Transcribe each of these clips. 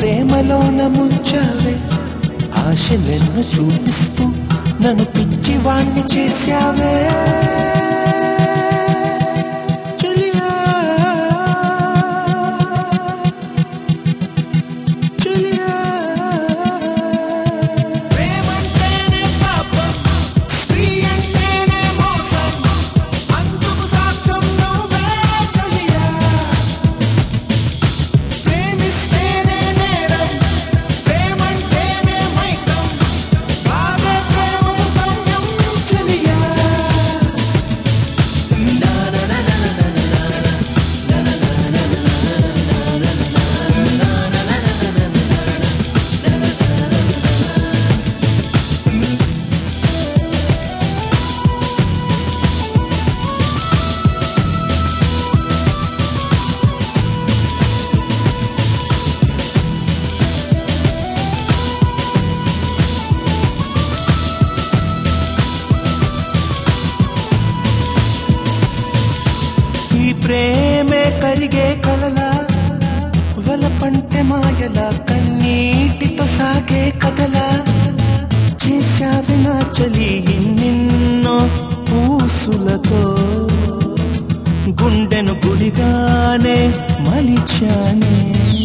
ప్రేమలోన ముంచావే ఆశలెన్ను చూపిస్తూ నన్ను పిచ్చివాణ్ణి చేశావే చెలియా చెలియా ప్రేమంటేనే పాపం స్త్రీ అంటేనే మోసం అందుకు సాక్ష్యం నువ్వే చెలియా ప్రేమిస్తేనే నేరం ప్రేమంటేనే మైకం బాగా ప్రేమకు గమ్యం చెలియా ఈ ప్రేమే కరిగే కలలా వలపంటే మాయలా కన్నీటితో సాగే కదలా చేశావి నా చలి నిన్నో పూసులతో గుండెను గుడిగానే మలిచానే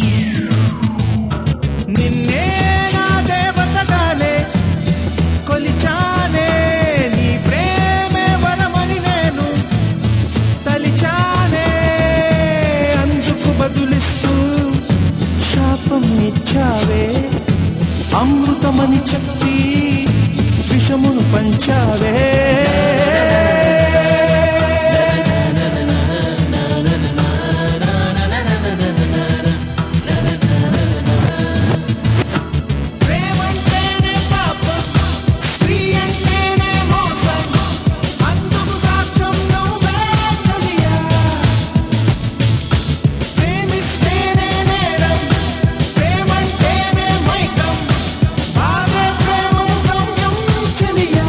నిన్నే నా దేవతగానే కొలిచానే నీ ప్రేమే వరమని నేను తలిచానే అందుకు బదులిస్తూ శాపం ఇచ్చావే అమృతమని చెప్పి విషమును పంచావే ప్రేమంటేనే పాపం స్త్రీ అంటేనే మోసం అందుకు సాక్ష్యం నువ్వే చెలియా ప్రేమిస్తేనే నేరం ప్రేమంటేనే మైకం బాగా ప్రేమకు గమ్యం చెలియా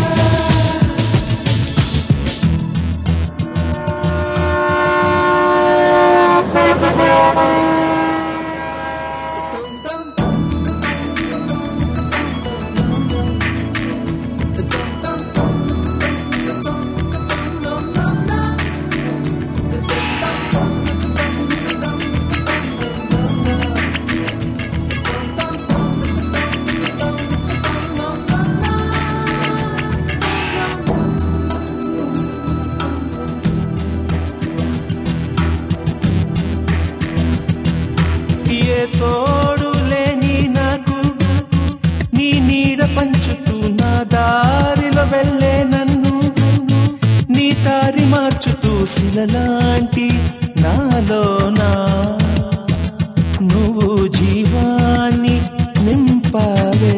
ఏ తోడు లేని నాకు నీ నీడ పంచుతూ నా దారిలో వెళ్ళే నన్ను నీ దారి మార్చుతూ శిలలాంటి నాలోనా నువ్వు జీవాన్ని నింపావే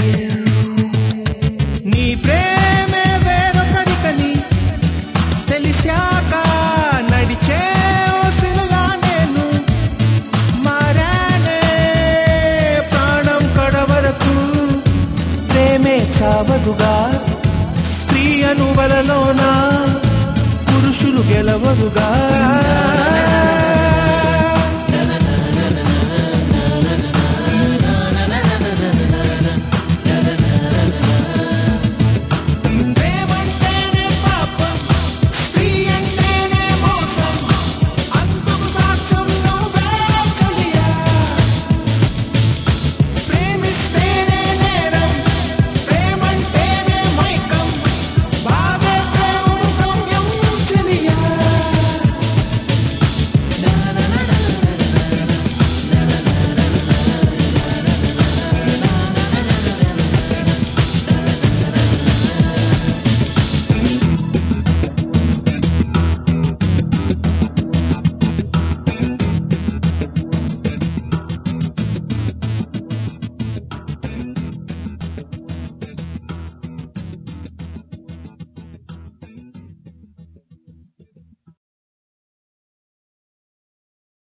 నీ ప్రేమే వేరొకరికని తెలిసాక నడిచే ఓ శిలలా నేను మారానే ప్రాణం కడవరకు ప్రేమే చావదుగా స్త్రీ అనువలలోన పురుషులు గెలవరుగా